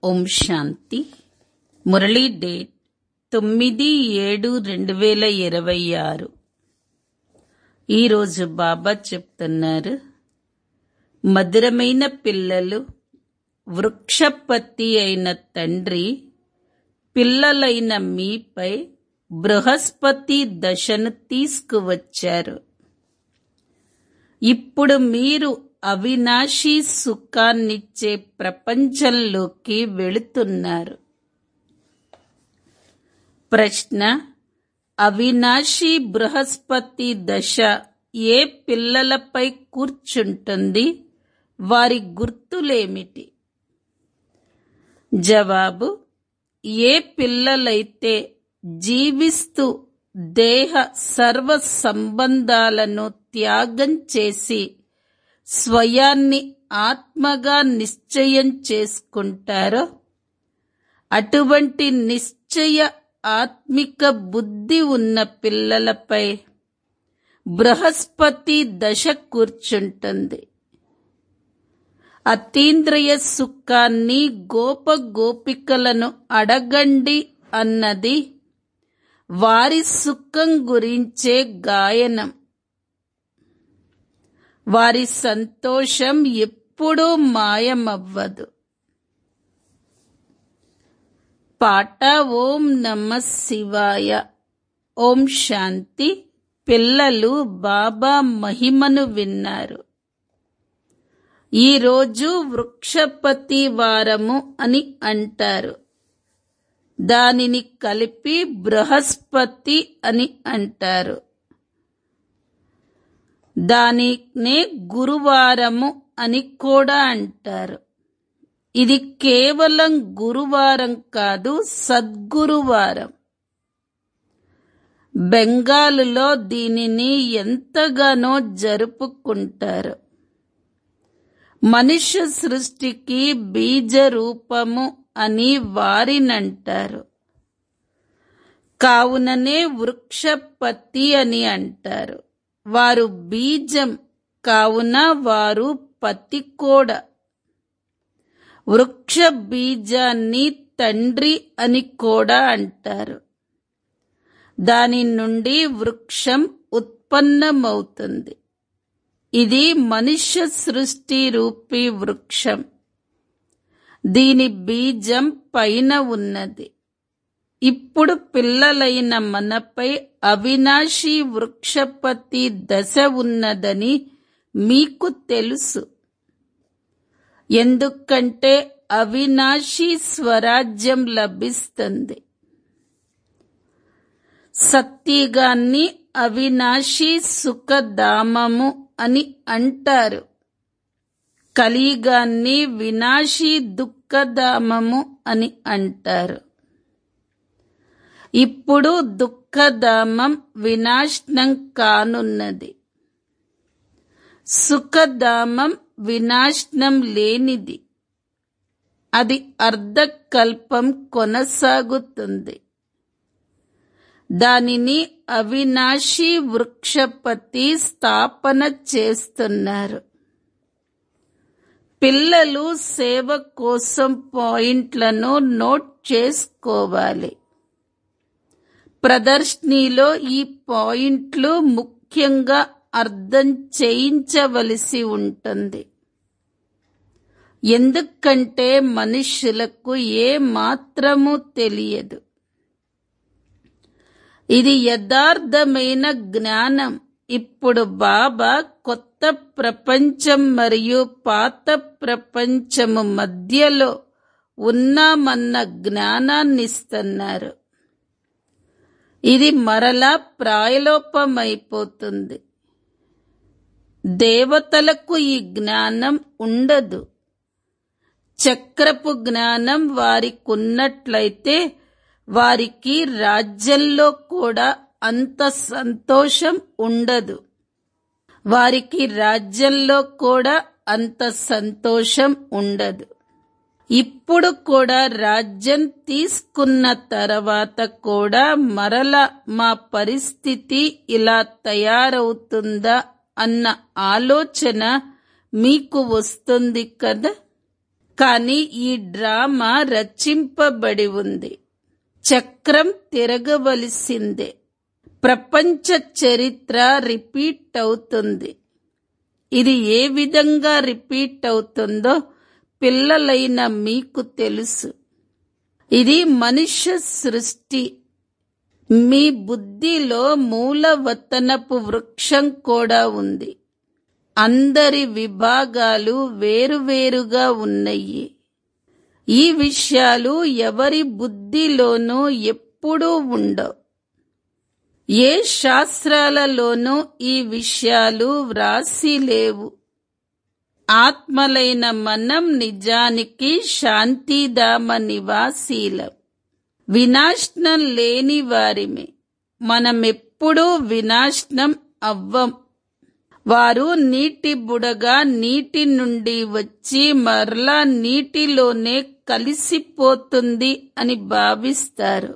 ఓం శాంతి Murali date తొమ్మిది ఏడు రెండు వేల ఇరవై ఆరు ఈరోజు బాబా చెప్తున్నారు మధురమైన పిల్లలు వృక్షపతి అయిన తండ్రి పిల్లలైన మీపై బృహస్పతి దశను తీసుకువచ్చారు ఇప్పుడు మీరు అవినాశీ సుఖాన్నిచ్చే ప్రపంచంలోకి వెళుతున్నారు ప్రశ్న అవినాశీ బృహస్పతి దశ ఏ పిల్లలపై కూర్చుంటుంది వారి గుర్తులేమిటి జవాబు ఏ పిల్లలైతే జీవిస్తూ దేహ సర్వ సంబంధాలను త్యాగం చేసి స్వయాన్ని ఆత్మగా నిశ్చయం చేసుకుంటారో అటువంటి నిశ్చయ ఆత్మిక బుద్ధి ఉన్న పిల్లలపై బృహస్పతి దశ కూర్చుంటుంది అతీంద్రియ సుఖాన్ని గోప గోపికలను అడగండి అన్నది వారి సుఖం గురించే గాయనం వారి సంతోషం ఎప్పుడూ మాయమవ్వదు పాట ఓం నమ శివాయ ఓం శాంతి పిల్లలు బాబా మహిమను విన్నారు ఈరోజు వృక్షపతి వారము అని అంటారు దానిని కలిపి బృహస్పతి అని అంటారు దానినే గురువారము అని కూడా అంటారు ఇది కేవలం గురువారం కాదు సద్గురువారం బెంగాలులో దీనిని ఎంతగానో జరుపుకుంటారు మనుష్య సృష్టికి బీజ రూపము అని వారినంటారు కావుననే వృక్షపతి అని అంటారు వారు బీజం కావున వారు పతి కూడా వృక్ష బీజాన్ని తండ్రి అని కూడా అంటారు దాని నుండి వృక్షం ఉత్పన్నమవుతుంది ఇది మనుష్య సృష్టి రూపీ వృక్షం దీని బీజం పైన ఉన్నది ఇప్పుడు పిల్లలైన మనపై అవినాశి వృక్షపతి దశ ఉన్నదని మీకు తెలుసు ఎందుకంటే అవినాశి స్వరాజ్యం లభిస్తుంది సత్యగాన్ని అవినాశి సుఖధామము అని అంటారు కలిగాన్ని వినాశీ దుఃఖధామము అని అంటారు ఇప్పుడు దుఃఖధామం వినాశనం కానున్నది సుఖధామం వినాశనం లేనిది అది అర్ధకల్పం కొనసాగుతుంది దానిని అవినాశీ వృక్షపతి స్థాపన చేస్తున్నారు పిల్లలు సేవ కోసం పాయింట్లను నోట్ చేసుకోవాలి ప్రదర్శనలో ఈ పాయింట్లు ముఖ్యంగా అర్థం చేయించవలసి ఉంటుంది ఎందుకంటే మనుష్యులకు ఏ మాత్రము తెలియదు ఇది యథార్థమైన జ్ఞానం ఇప్పుడు బాబా కొత్త ప్రపంచం మరియు పాత ప్రపంచము మధ్యలో ఉన్నామన్న జ్ఞానాన్నిస్తున్నారు ఇది మరలా ప్రాయలోపమైపోతుంది దేవతలకు ఈ జ్ఞానం ఉండదు చక్రపు జ్ఞానం వారికున్నట్లయితే వారికి రాజ్యంలో కూడా అంత సంతోషం ఉండదు వారికి రాజ్యంలో కూడా అంత సంతోషం ఉండదు ఇప్పుడు కూడా రాజ్యం తీసుకున్న తర్వాత కూడా మరల మా పరిస్థితి ఇలా తయారవుతుందా అన్న ఆలోచన మీకు వస్తుంది కదా కానీ ఈ డ్రామా రచింపబడి ఉంది చక్రం తిరగవలసిందే ప్రపంచ చరిత్ర రిపీట్ అవుతుంది ఇది ఏ విధంగా రిపీట్ అవుతుందో పిల్లలైన మీకు తెలుసు ఇది మనుష్య సృష్టి మీ బుద్ధిలో మూలవతనపు వృక్షం కూడా ఉంది అందరి విభాగాలు వేరువేరుగా ఉన్నాయి ఈ విషయాలు ఎవరి బుద్ధిలోనూ ఎప్పుడూ ఉండవు ఏ శాస్త్రాలలోనూ ఈ విషయాలు వ్రాసి లేవు ఆత్మలైన మనం నిజానికి శాంతిధామ నివాసీలం వినాశనం లేని వారిమే మనమెప్పుడూ వినాశనం అవ్వం వారు నీటి బుడగా నీటి నుండి వచ్చి మరలా నీటిలోనే కలిసిపోతుంది అని భావిస్తారు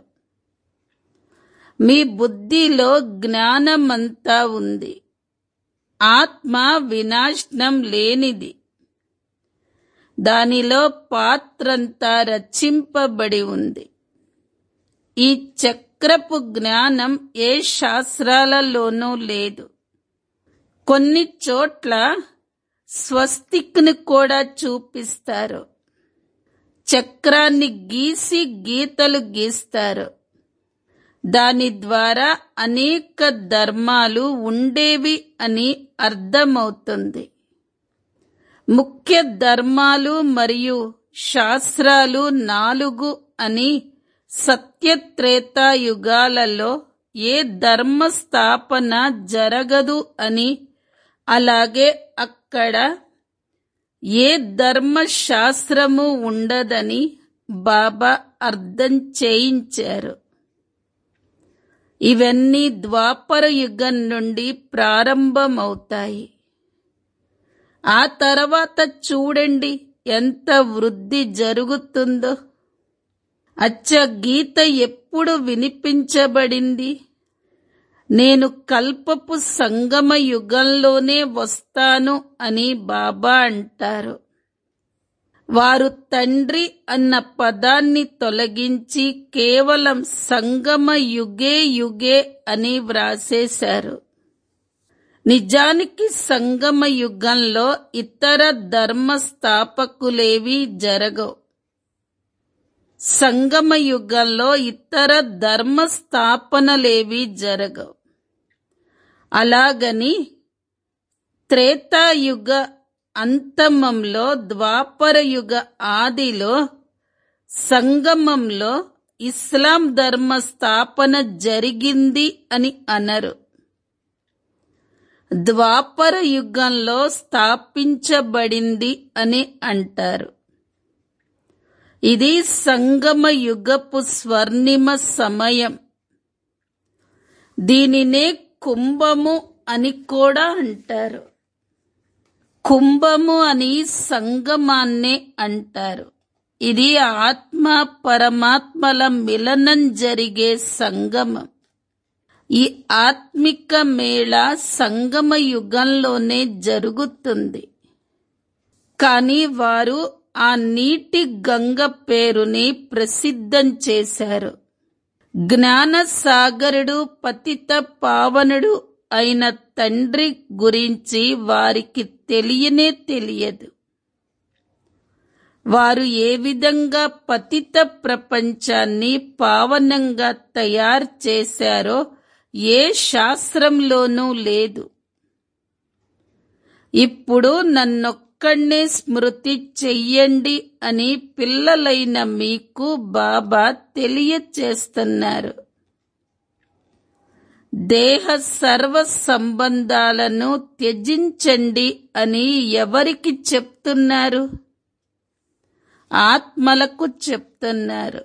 మీ బుద్ధిలో జ్ఞానమంతా ఉంది ఆత్మ వినాశనం లేనిది దానిలో పాత్రంతా రచింపబడి ఉంది ఈ చక్రపు జ్ఞానం ఏ శాస్త్రాలలోనూ లేదు కొన్ని చోట్ల స్వస్తిక్ని కూడా చూపిస్తారు చక్రాన్ని గీసి గీతలు గీస్తారు దాని ద్వారా అనేక ధర్మాలు ఉండేవి అని అర్థమవుతుంది ముఖ్య ధర్మాలు మరియు శాస్త్రాలు నాలుగు అని సత్యత్రేతాయుగాలలో ఏ ధర్మ స్థాపన జరగదు అని అలాగే అక్కడ ఏ ధర్మ శాస్త్రము ఉండదని బాబా అర్థం చేయించారు ఇవన్నీ ద్వాపర యుగం నుండి ప్రారంభమవుతాయి ఆ తర్వాత చూడండి ఎంత వృద్ధి జరుగుతుందో అచ్చ గీత ఎప్పుడు వినిపించబడింది నేను కల్పపు సంగమ యుగంలోనే వస్తాను అని బాబా అంటారు వారు తండ్రి అన్న పదాన్ని తొలగించి కేవలం సంగమ యుగే యుగే అని వ్రాసేశారు నిజానికి సంగమ యుగంలో ఇతర ధర్మ స్థాపకులేవి జరగవు సంగమ యుగంలో ఇతర ధర్మ స్థాపనలేవి జరగవు అలాగని త్రేతాయుగ అంతమంలో ద్వాపర యుగ ఆదిలో సంగమంలో ఇస్లాం ధర్మ స్థాపన జరిగింది అని అనరు ద్వాపర యుగంలో స్థాపించబడింది అని అంటారు ఇది సంగమ యుగపు స్వర్ణిమ సమయం దీనినే కుంభము అని కూడా అంటారు కుంభము అని సంగమాన్నే అంటారు ఇది ఆత్మ పరమాత్మల మిలనం జరిగే సంగమం ఈ ఆత్మిక మేళ సంగమ యుగంలోనే జరుగుతుంది కానీ వారు ఆ నీటి గంగ పేరుని ప్రసిద్ధం చేశారు జ్ఞాన సాగరుడు పతిత పావనుడు అయిన తండ్రి గురించి వారికి తెలియనే తెలియదు వారు ఏ విధంగా పతిత ప్రపంచాన్ని పావనంగా తయారు చేశారో ఏ శాస్త్రంలోనూ లేదు ఇప్పుడు నన్నొక్కడే స్మృతి చెయ్యండి అని పిల్లలైన మీకు బాబా తెలియచేస్తున్నారు దేహ సర్వ సంబంధాలను త్యజించండి అని ఎవరికి చెప్తున్నారు ఆత్మలకు చెప్తున్నారు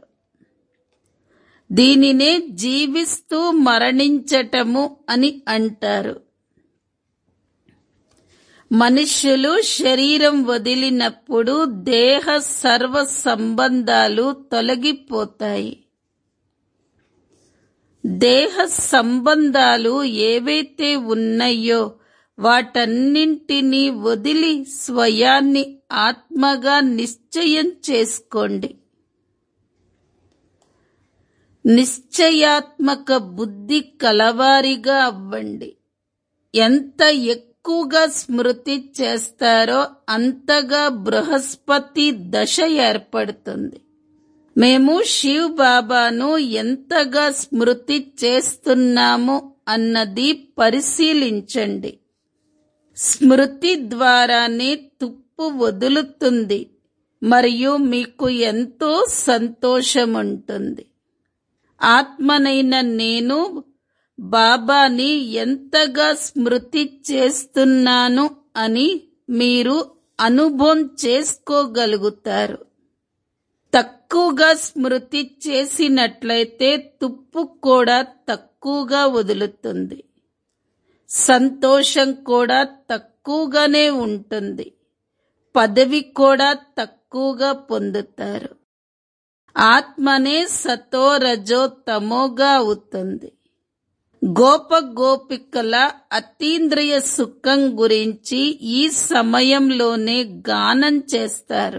దీనినే జీవిస్తూ మరణించటము అని అంటారు మనుష్యులు శరీరం వదిలినప్పుడు దేహ సర్వ సంబంధాలు తొలగిపోతాయి దేహ సంబంధాలు ఏవైతే ఉన్నాయో వాటన్నింటినీ వదిలి స్వయాన్ని ఆత్మగా నిశ్చయం చేసుకోండి నిశ్చయాత్మక బుద్ధి కలవారిగా అవ్వండి ఎంత ఎక్కువగా స్మృతి చేస్తారో అంతగా బృహస్పతి దశ ఏర్పడుతుంది మేము శివ్ బాబాను ఎంతగా స్మృతి చేస్తున్నాము అన్నది పరిశీలించండి స్మృతి ద్వారానే తుప్పు వదులుతుంది మరియు మీకు ఎంతో సంతోషముంటుంది ఆత్మనైన నేను బాబాని ఎంతగా స్మృతి చేస్తున్నాను అని మీరు అనుభవం చేసుకోగలుగుతారు తక్కువగా స్మృతి చేసినట్లయితే తుప్పు కూడా తక్కువగా వదులుతుంది సంతోషం కూడా తక్కువగానే ఉంటుంది పదవి కూడా తక్కువగా పొందుతారు ఆత్మనే సతో రజో తమోగా అవుతుంది గోప గోపికల అతీంద్రియ సుఖం గురించి ఈ సమయంలోనే గానం చేస్తారు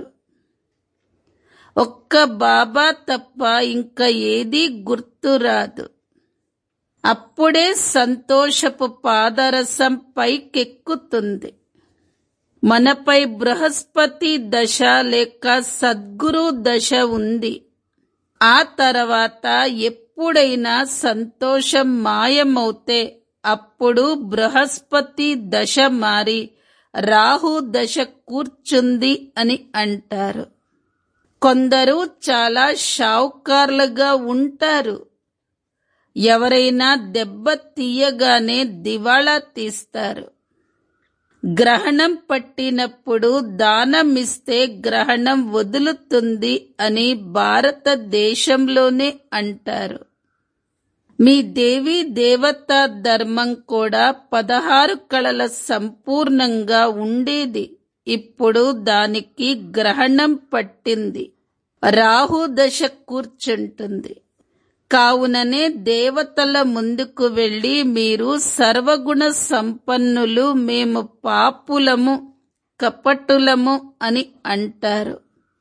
ఒక్క బాబా తప్ప ఇంకా ఏదీ గుర్తురాదు అప్పుడే సంతోషపు పాదరసం పైకెక్కుతుంది మనపై బృహస్పతి దశ లేక సద్గురు దశ ఉంది ఆ తర్వాత ఎప్పుడైనా సంతోషం మాయమవుతే అప్పుడు బృహస్పతి దశ మారి రాహు దశ కూర్చుంది అని అంటారు కొందరు చాలా షావుకార్లుగా ఉంటారు ఎవరైనా దెబ్బ తీయగానే దివాళా తీస్తారు గ్రహణం పట్టినప్పుడు దానమిస్తే గ్రహణం వదులుతుంది అని భారతదేశంలోనే అంటారు మీ దేవి దేవతా ధర్మం కూడా పదహారు కళల సంపూర్ణంగా ఉండేది ఇప్పుడు దానికి గ్రహణం పట్టింది రాహు దశ కూర్చుంటుంది కావుననే దేవతల ముందుకు వెళ్లి మీరు సర్వగుణ సంపన్నులు మేము పాపులము కపటులము అని అంటారు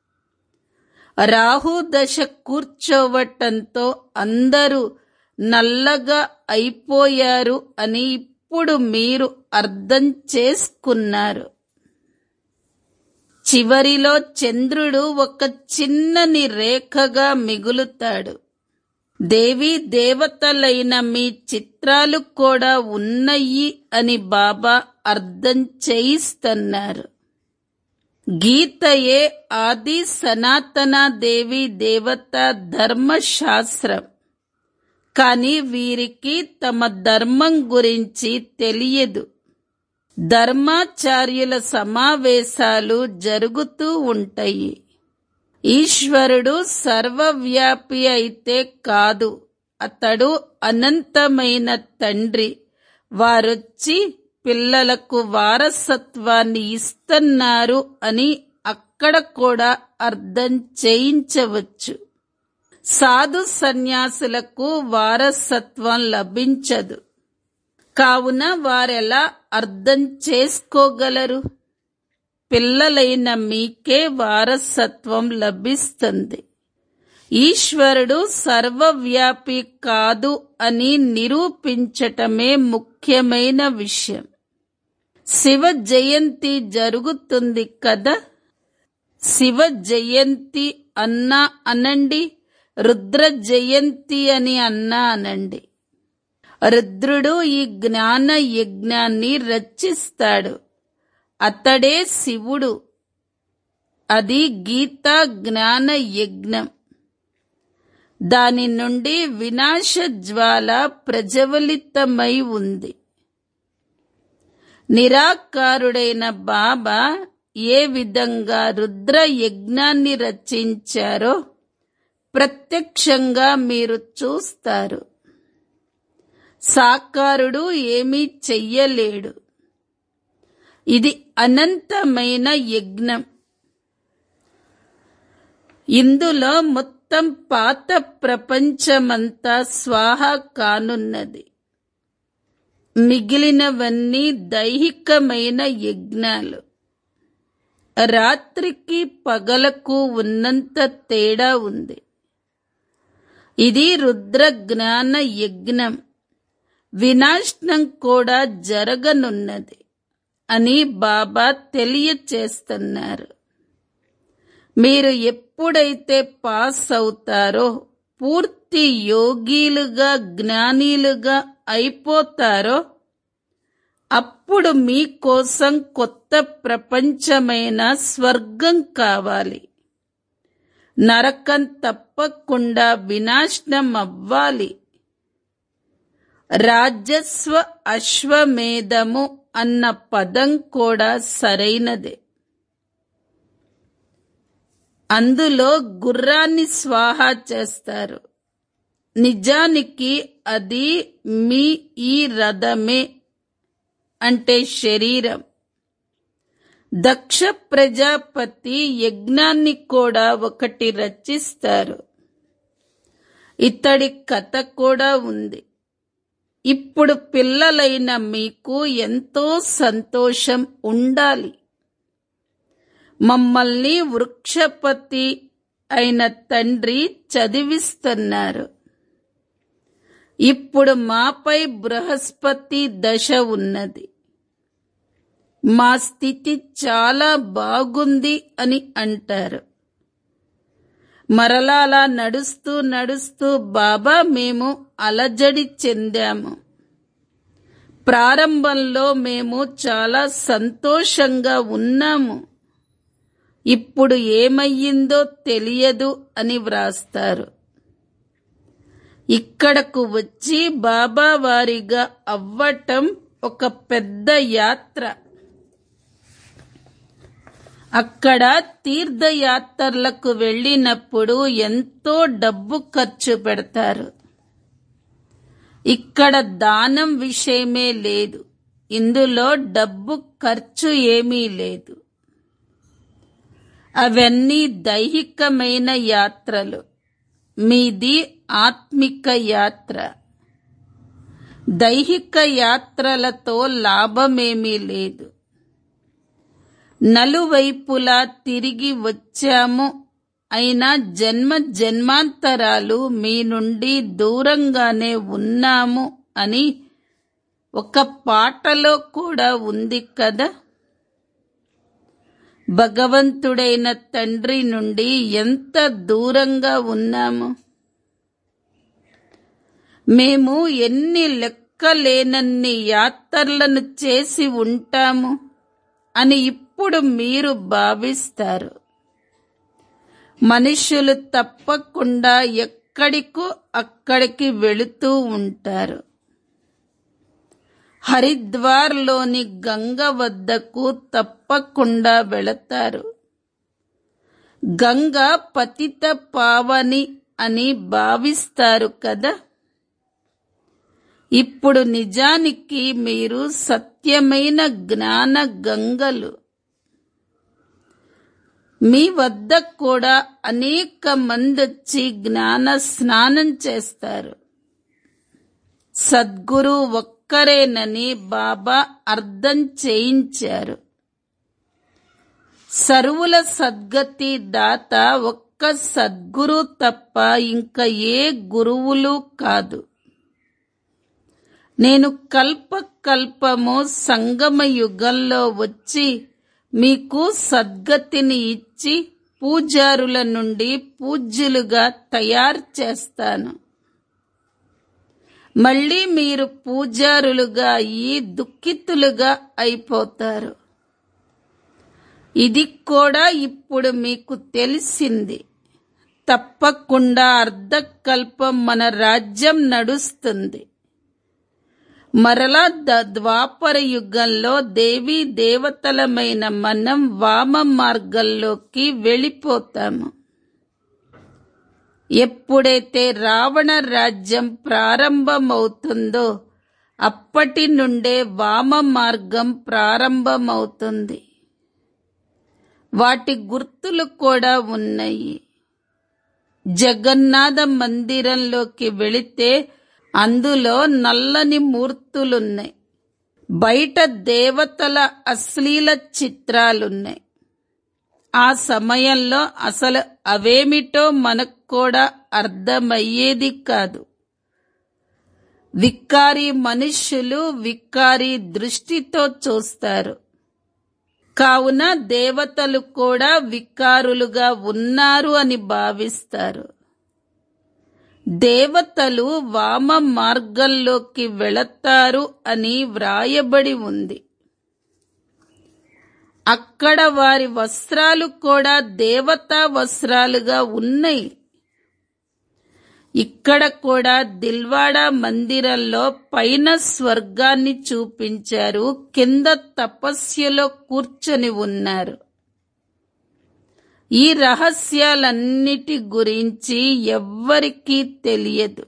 రాహు దశ కూర్చోవటంతో అందరూ నల్లగా అయిపోయారు అని ఇప్పుడు మీరు అర్థం చేసుకున్నారు చివరిలో చంద్రుడు ఒక చిన్నని రేఖగా మిగులుతాడు దేవి దేవతలైన మీ చిత్రాలు కూడా ఉన్నాయి అని బాబా అర్థం చేయిస్తున్నారు గీతయే ఆది సనాతన దేవి దేవత ధర్మశాస్త్రం కానీ వీరికి తమ ధర్మం గురించి తెలియదు ధర్మాచార్యుల సమావేశాలు జరుగుతూ ఉంటాయి ఈశ్వరుడు సర్వవ్యాపి అయితే కాదు అతడు అనంతమైన తండ్రి వారొచ్చి పిల్లలకు వారసత్వాన్ని ఇస్తున్నారు అని అక్కడ కూడా అర్థం చేయించవచ్చు సాధు సన్యాసులకు వారసత్వం లభించదు కావున వారెలా అర్థం చేసుకోగలరు పిల్లలైన మీకే వారసత్వం లభిస్తుంది ఈశ్వరుడు సర్వవ్యాపి కాదు అని నిరూపించటమే ముఖ్యమైన విషయం శివ జయంతి జరుగుతుంది కదా శివ జయంతి అన్నా అనండి రుద్ర జయంతి అని అన్నా అనండి రుద్రుడు ఈ జ్ఞాన యజ్ఞాన్ని రచిస్తాడు అతడే శివుడు అది గీతా జ్ఞాన యజ్ఞం దాని నుండి వినాశ జ్వాల ప్రజ్వలితమై ఉంది నిరాకారుడైన బాబా ఏ విధంగా రుద్ర యజ్ఞాన్ని రచించారో ప్రత్యక్షంగా మీరు చూస్తారు సాకారుడు ఏమీ చెయ్యలేడు ఇది అనంతమైన యజ్ఞం ఇందులో మొత్తం పాత ప్రపంచమంతా స్వాహ కానున్నది మిగిలినవన్నీ దైహికమైన యజ్ఞాలు రాత్రికి పగలకు ఉన్నంత తేడా ఉంది ఇది రుద్ర జ్ఞాన యజ్ఞం వినాశనం కూడా జరగనున్నది అని బాబా తెలియచేస్తున్నారు మీరు ఎప్పుడైతే పాస్ అవుతారో పూర్తి యోగీలుగా జ్ఞానీలుగా అయిపోతారో అప్పుడు మీకోసం కొత్త ప్రపంచమైన స్వర్గం కావాలి నరకం తప్పకుండా వినాశనం అవ్వాలి రాజస్వ అశ్వమేధము అన్న పదం కూడా సరైనదే అందులో గుర్రాన్ని స్వాహా చేస్తారు నిజానికి అది మీ ఈ రథమే అంటే శరీరం దక్ష ప్రజాపతి యజ్ఞాన్ని కూడా ఒకటి రచిస్తారు ఇతడి కథ కూడా ఉంది ఇప్పుడు పిల్లలైన మీకు ఎంతో సంతోషం ఉండాలి మమ్మల్ని వృక్షపతి అయిన తండ్రి చదివిస్తున్నారు ఇప్పుడు మాపై బృహస్పతి దశ ఉన్నది మా స్థితి చాలా బాగుంది అని అంటారు మరలా అలా నడుస్తూ నడుస్తూ బాబా మేము అలజడి చెందాము ప్రారంభంలో మేము చాలా సంతోషంగా ఉన్నాము ఇప్పుడు ఏమయ్యిందో తెలియదు అని వ్రాస్తారు ఇక్కడకు వచ్చి బాబా వారిగా అవ్వటం ఒక పెద్ద యాత్ర అక్కడ తీర్థయాత్రలకు వెళ్ళినప్పుడు ఎంతో డబ్బు ఖర్చు పెడతారు ఇక్కడ దానం విషయమే లేదు ఇందులో డబ్బు ఖర్చు ఏమీ లేదు అవన్నీ దైహికమైన యాత్రలు మీది ఆత్మిక యాత్ర దైహిక యాత్రలతో లాభమేమీ లేదు నలువైపులా తిరిగి వచ్చాము అయినా జన్మ జన్మాంతరాలు మీ నుండి దూరంగానే ఉన్నాము అని ఒక పాటలో కూడా ఉంది కదా భగవంతుడైన తండ్రి నుండి ఎంత దూరంగా ఉన్నాము మేము ఎన్ని లెక్కలేనన్ని యాత్రలను చేసి ఉంటాము అని ఇప్పుడు మీరు భావిస్తారు మనుషులు తప్పకుండా ఎక్కడికో అక్కడికి వెళుతూ ఉంటారు హరిద్వార్లోని గంగ వద్దకు తప్పకుండా వెళతారు గంగ పతిత పావని అని భావిస్తారు కదా ఇప్పుడు నిజానికి మీరు సత్యమైన జ్ఞాన గంగలు మీ వద్ద కూడా అనేక మంది వచ్చి జ్ఞాన స్నానం చేస్తారు సద్గురు ఒక్కరేనని బాబా అర్థం చేయించారు సర్వుల సద్గతి దాత ఒక్క సద్గురు తప్ప ఇంకా ఏ గురువులు కాదు నేను కల్ప కల్పము సంగమ యుగంలో వచ్చి మీకు సద్గతిని ఇచ్చి పూజారుల నుండి పూజ్యులుగా తయారు చేస్తాను మళ్ళీ మీరు పూజారులుగా అయ్యి దుఃఖితులుగా అయిపోతారు ఇది కూడా ఇప్పుడు మీకు తెలిసింది తప్పకుండా అర్ధకల్పం మన రాజ్యం నడుస్తుంది మరలా ద ద్వాపర యుగంలో దేవీ దేవతలమైన మనం వామ మార్గంలోకి వెళ్ళిపోతాము ఎప్పుడైతే రావణ రాజ్యం ప్రారంభమవుతుందో అప్పటి నుండే వామ మార్గం ప్రారంభమవుతుంది వాటి గుర్తులు కూడా ఉన్నాయి జగన్నాథ మందిరంలోకి వెళితే అందులో నల్లని మూర్తులున్నాయి బయట దేవతల అశ్లీల చిత్రాలున్నాయి ఆ సమయంలో అసలు అవేమిటో మనకు కూడా అర్థమయ్యేది కాదు విక్కారి మనుష్యులు విక్కారి దృష్టితో చూస్తారు కావున దేవతలు కూడా వికారులుగా ఉన్నారు అని భావిస్తారు దేవతలు వామ మార్గంలోకి వెళతారు అని వ్రాయబడి ఉంది అక్కడ వారి వస్త్రాలు కూడా దేవతా వస్త్రాలుగా ఉన్నాయి ఇక్కడ కూడా దిల్వాడా మందిరంలో పైన స్వర్గాన్ని చూపించారు కింద తపస్యలో కూర్చొని ఉన్నారు ఈ రహస్యాలన్నిటి గురించి ఎవ్వరికీ తెలియదు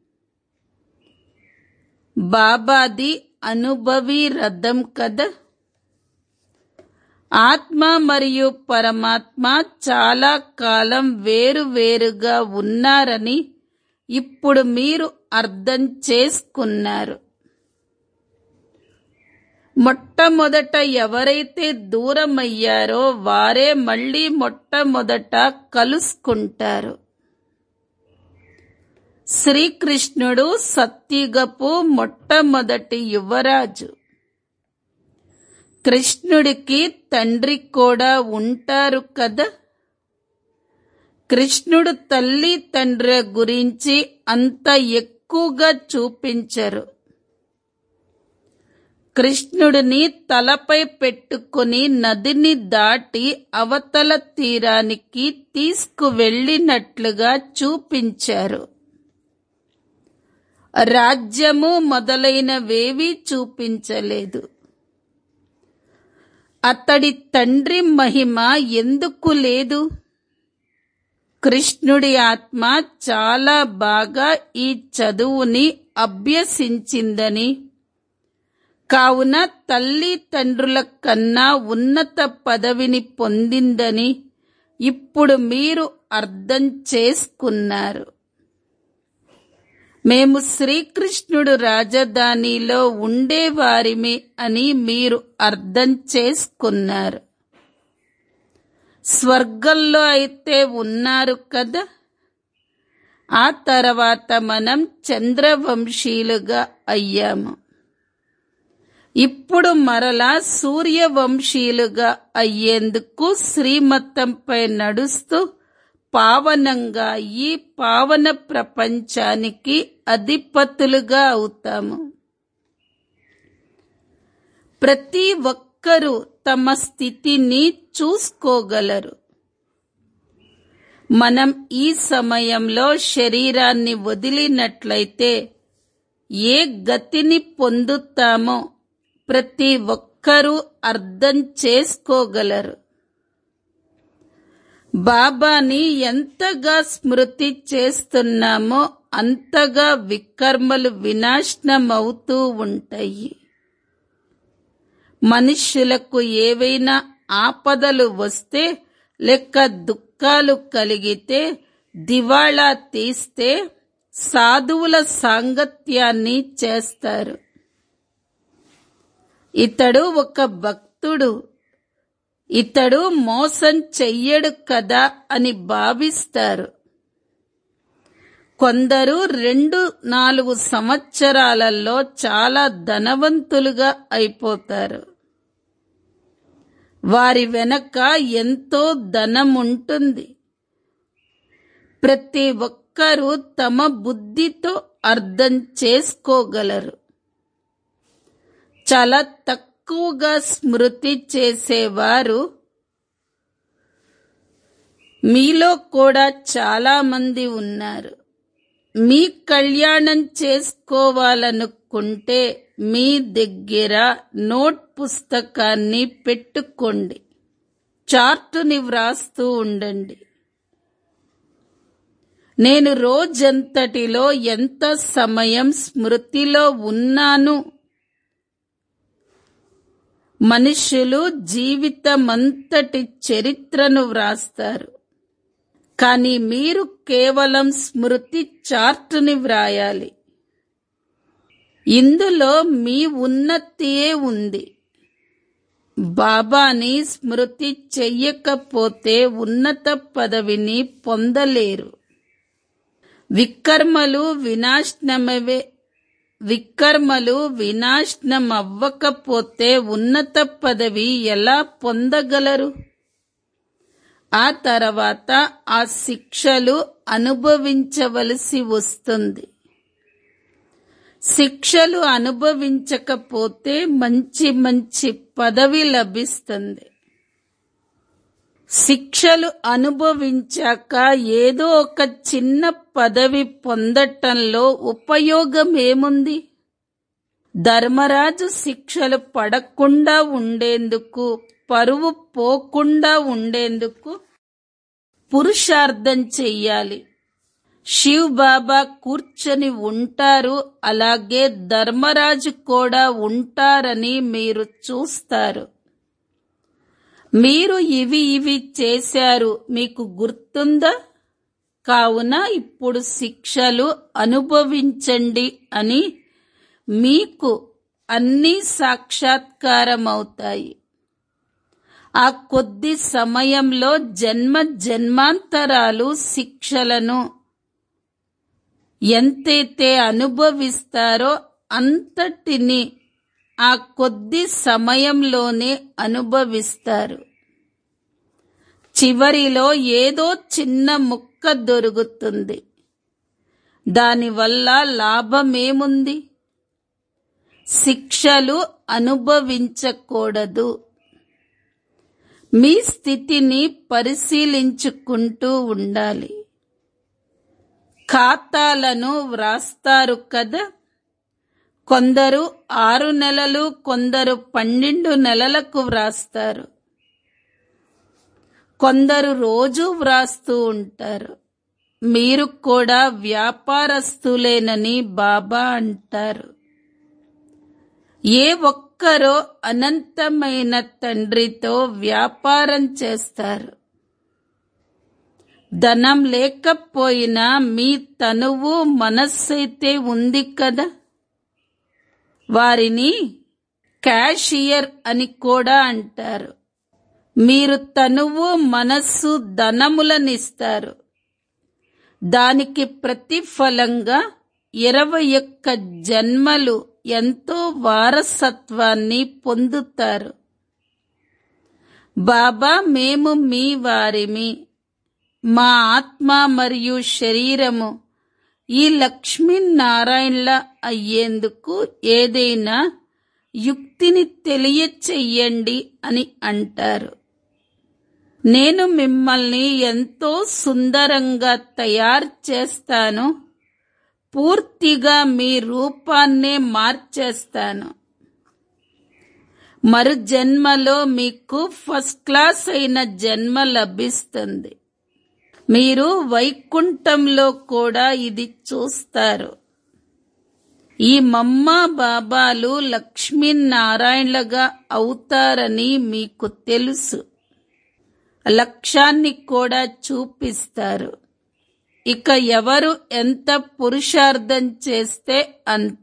బాబాది అనుభవి రథం కదా ఆత్మ మరియు పరమాత్మ చాలా కాలం వేరు వేరుగా ఉన్నారని ఇప్పుడు మీరు అర్థం చేసుకున్నారు మొట్టమొదట ఎవరైతే దూరమయ్యారో వారే మళ్ళీ మొట్టమొదట కలుసుకుంటారు శ్రీకృష్ణుడు సత్యుగపు మొట్టమొదటి యువరాజు కృష్ణుడికి తండ్రి కూడా ఉంటారు కదా కృష్ణుడు తల్లి తండ్రి గురించి అంత ఎక్కువగా చూపించరు కృష్ణుడిని తలపై పెట్టుకుని నదిని దాటి అవతల తీరానికి తీసుకువెళ్ళినట్లుగా చూపించారు రాజ్యము మొదలైనవేవీ చూపించలేదు అతడి తండ్రి మహిమ ఎందుకు లేదు కృష్ణుడి ఆత్మ చాలా బాగా ఈ చదువుని అభ్యసించిందని కావున తల్లి తండ్రుల కన్నా ఉన్నత పదవిని పొందిందని ఇప్పుడు మీరు అర్థం చేసుకున్నారు మేము శ్రీకృష్ణుడు రాజధానిలో ఉండేవారిమి అని మీరు అర్థం చేసుకున్నారు స్వర్గంలో అయితే ఉన్నారు కదా ఆ తర్వాత మనం చంద్రవంశీలుగా అయ్యాము ఇప్పుడు మరలా సూర్యవంశీలుగా అయ్యేందుకు శ్రీమతంపై నడుస్తూ పావనంగా ఈ పావన ప్రపంచానికి అధిపతులుగా అవుతాము ప్రతి ఒక్కరూ తమ స్థితిని చూసుకోగలరు మనం ఈ సమయంలో శరీరాన్ని వదిలినట్లయితే ఏ గతిని పొందుతామో ప్రతి ఒక్కరూ అర్థం చేసుకోగలరు బాబాని ఎంతగా స్మృతి చేస్తున్నామో అంతగా వికర్మలు వినాశనమవుతూ ఉంటాయి మనుష్యులకు ఏవైనా ఆపదలు వస్తే లేక దుఃఖాలు కలిగితే దివాళా తీస్తే సాధువుల సాంగత్యాన్ని చేస్తారు ఇతడు ఒక భక్తుడు ఇతడు మోసం చెయ్యడు కదా అని భావిస్తారు కొందరు రెండు నాలుగు సంవత్సరాలలో చాలా ధనవంతులుగా అయిపోతారు వారి వెనక ఎంతో ధనం ఉంటుంది ప్రతి ఒక్కరూ తమ బుద్ధితో అర్థం చేసుకోగలరు చాలా తక్కువగా స్మృతి చేసేవారు మీలో కూడా చాలా మంది ఉన్నారు మీ కళ్యాణం చేసుకోవాలనుకుంటే మీ దగ్గర నోట్ పుస్తకాన్ని పెట్టుకోండి చార్టుని వ్రాస్తూ ఉండండి నేను రోజంతటిలో ఎంత సమయం స్మృతిలో ఉన్నాను మనుషులు జీవితమంతటి చరిత్రను వ్రాస్తారు కానీ మీరు కేవలం స్మృతి చార్టుని వ్రాయాలి ఇందులో మీ ఉన్నతియే ఉంది బాబాని స్మృతి చెయ్యకపోతే ఉన్నత పదవిని పొందలేరు వికర్మలు వినాశనమవే వికర్మలు వినాశనం అవ్వకపోతే ఉన్నత పదవి ఎలా పొందగలరు ఆ తర్వాత ఆ శిక్షలు అనుభవించవలసి వస్తుంది శిక్షలు అనుభవించకపోతే మంచి మంచి పదవి లభిస్తుంది శిక్షలు అనుభవించాక ఏదో ఒక చిన్న పదవి పొందటంలో ఉపయోగం ఏముంది ధర్మరాజు శిక్షలు పడకుండా ఉండేందుకు పరువు పోకుండా ఉండేందుకు పురుషార్థం చెయ్యాలి శివ్ బాబా కూర్చొని ఉంటారు అలాగే ధర్మరాజు కూడా ఉంటారని మీరు చూస్తారు మీరు ఇవి ఇవి చేశారు మీకు గుర్తుందా కావున ఇప్పుడు శిక్షలు అనుభవించండి అని మీకు అన్నీ సాక్షాత్కారమవుతాయి ఆ కొద్ది సమయంలో జన్మ జన్మాంతరాలు శిక్షలను ఎంతైతే అనుభవిస్తారో అంతటిని ఆ కొద్ది సమయంలోనే అనుభవిస్తారు చివరిలో ఏదో చిన్న ముక్క దొరుకుతుంది దానివల్ల లాభమేముంది శిక్షలు అనుభవించకూడదు మీ స్థితిని పరిశీలించుకుంటూ ఉండాలి ఖాతాలను వ్రాస్తారు కదా కొందరు ఆరు నెలలు కొందరు పన్నెండు నెలలకు వ్రాస్తారు కొందరు రోజు వ్రాస్తూ ఉంటారు మీరు కూడా వ్యాపారస్తులేనని బాబా అంటారు ఏ ఒక్కరో అనంతమైన తండ్రితో వ్యాపారం చేస్తారు ధనం లేకపోయినా మీ తనువు మనస్సైతే ఉంది కదా వారిని క్యాషియర్ అని కూడా అంటారు మీరు తనువు మనస్సు ధనములనిస్తారు దానికి ప్రతిఫలంగా ఇరవై ఒక్క జన్మలు ఎంతో వారసత్వాన్ని పొందుతారు బాబా మేము మీ వారిమి మా ఆత్మ మరియు శరీరము ఈ లక్ష్మీనారాయణల అయ్యేందుకు ఏదైనా యుక్తిని తెలియచెయ్యండి అని అంటారు నేను మిమ్మల్ని ఎంతో సుందరంగా తయారు చేస్తాను పూర్తిగా మీ రూపాన్నే మార్చేస్తాను మరు జన్మలో మీకు ఫస్ట్ క్లాస్ అయిన జన్మ లభిస్తుంది మీరు వైకుంఠంలో కూడా ఇది చూస్తారు ఈ మమ్మ బాబాలు లక్ష్మీనారాయణలుగా అవుతారని మీకు తెలుసు లక్ష్యాన్ని కూడా చూపిస్తారు ఇక ఎవరు ఎంత పురుషార్థం చేస్తే అంత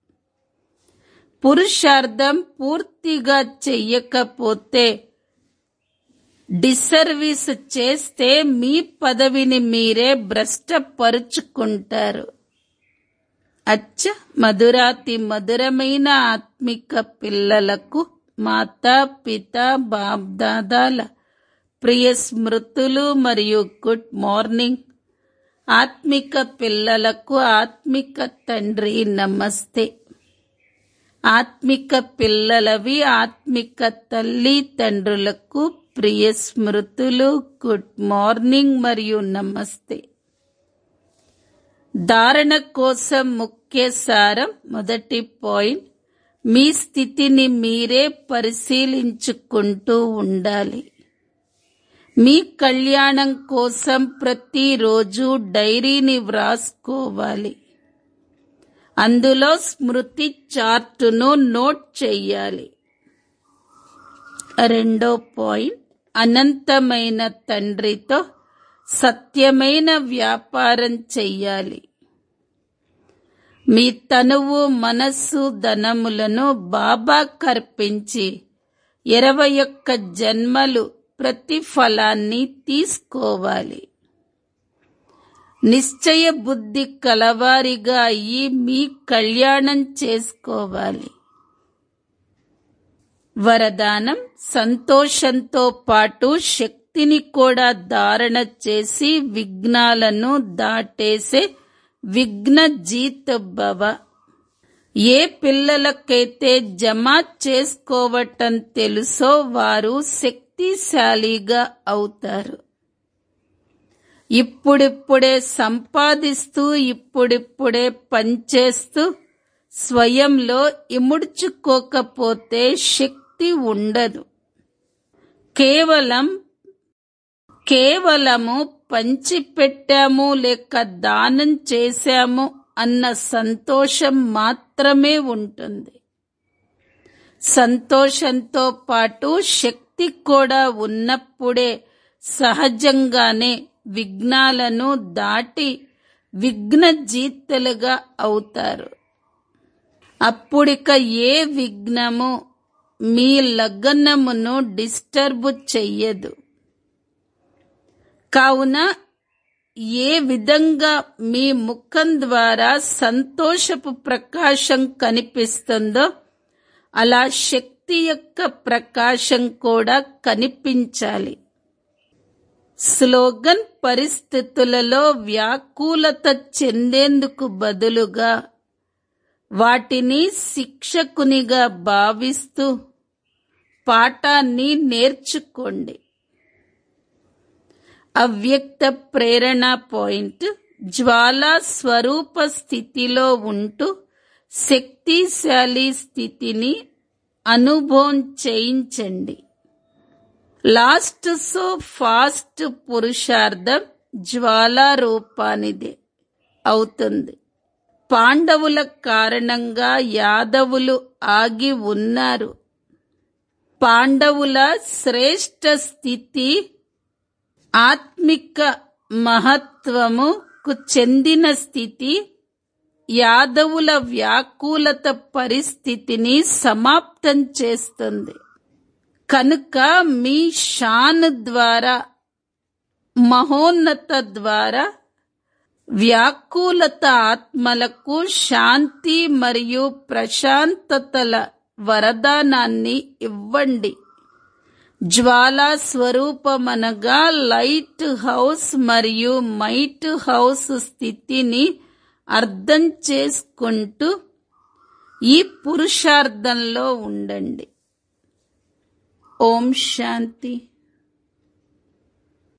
పురుషార్థం పూర్తిగా చెయ్యకపోతే డిసర్వీస్ చేస్తే మీ పదవిని మీరే భ్రష్టపరుచుకుంటారు అచ్చ మధురాతి మధురమైన ఆత్మిక పిల్లలకు మాతా పిత బాబ్దాదాల ప్రియ స్మృతులు మరియు గుడ్ మార్నింగ్ ఆత్మిక పిల్లలకు ఆత్మిక తండ్రి నమస్తే ఆత్మిక పిల్లలవి ఆత్మిక తల్లి తండ్రులకు ప్రియ స్మృతులు గుడ్ మార్నింగ్ మరియు నమస్తే ధారణ కోసం ముఖ్య సారం మొదటి పాయింట్ మీ స్థితిని మీరే పరిశీలించుకుంటూ ఉండాలి మీ కళ్యాణం కోసం ప్రతిరోజు డైరీని వ్రాసుకోవాలి అందులో స్మృతి చార్టును నోట్ చెయ్యాలి రెండో పాయింట్ అనంతమైన తండ్రితో సత్యమైన వ్యాపారం చెయ్యాలి మీ తనువు మనస్సు ధనములను బాబా కర్పించి ఇరవై ఒక్క జన్మలు ప్రతిఫలాన్ని తీసుకోవాలి నిశ్చయ బుద్ధి కలవారిగా అయ్యి మీ కళ్యాణం చేసుకోవాలి వరదానం సంతోషంతో పాటు శక్తిని కూడా ధారణ చేసి విఘ్నాలను దాటేసే విఘ్న జీత్ భవ ఏ పిల్లలకైతే జమ చేసుకోవటం తెలుసో వారు శక్తిశాలిగా అవుతారు ఇప్పుడిప్పుడే సంపాదిస్తూ ఇప్పుడిప్పుడే పనిచేస్తూ స్వయంలో ఇముడ్చుకోకపోతే శక్తి ఉండదు కేవలం కేవలము పంచిపెట్టాము లేక దానం చేశాము అన్న సంతోషం మాత్రమే ఉంటుంది సంతోషంతో పాటు శక్తి కూడా ఉన్నప్పుడే సహజంగానే విఘ్నాలను దాటి విఘ్న జీతలుగా అవుతారు అప్పుడిక ఏ విఘ్నము మీ లగ్నమును డిస్టర్బ్ చెయ్యదు కావున ఏ విధంగా మీ ముఖం ద్వారా సంతోషపు ప్రకాశం కనిపిస్తుందో అలా శక్తి యొక్క ప్రకాశం కూడా కనిపించాలి స్లోగన్ పరిస్థితులలో వ్యాకులత చెందేందుకు బదులుగా వాటిని శిక్షకునిగా భావిస్తూ పాఠాన్ని నేర్చుకోండి అవ్యక్త ప్రేరణ పాయింట్ జ్వాలా స్వరూప స్థితిలో ఉంటూ శక్తిశాలి స్థితిని అనుభవం చేయించండి లాస్ట్ సో ఫాస్ట్ పురుషార్థం జ్వాలా రూపానిదే అవుతుంది పాండవుల కారణంగా యాదవులు ఆగి ఉన్నారు పాండవుల శ్రేష్ట స్థితి ఆత్మిక మహత్వముకు చెందిన స్థితి యాదవుల వ్యాకులత పరిస్థితిని సమాప్తం చేస్తుంది కనుక మీ షాన్ ద్వారా మహోన్నత ద్వారా వ్యాకులత ఆత్మలకు శాంతి మరియు ప్రశాంతతల వరదానాన్ని ఇవ్వండి జ్వాలా స్వరూపమనగా లైట్ హౌస్ మరియు మైట్ హౌస్ స్థితిని అర్థం చేసుకుంటూ ఈ పురుషార్థంలో ఉండండి ఓం శాంతి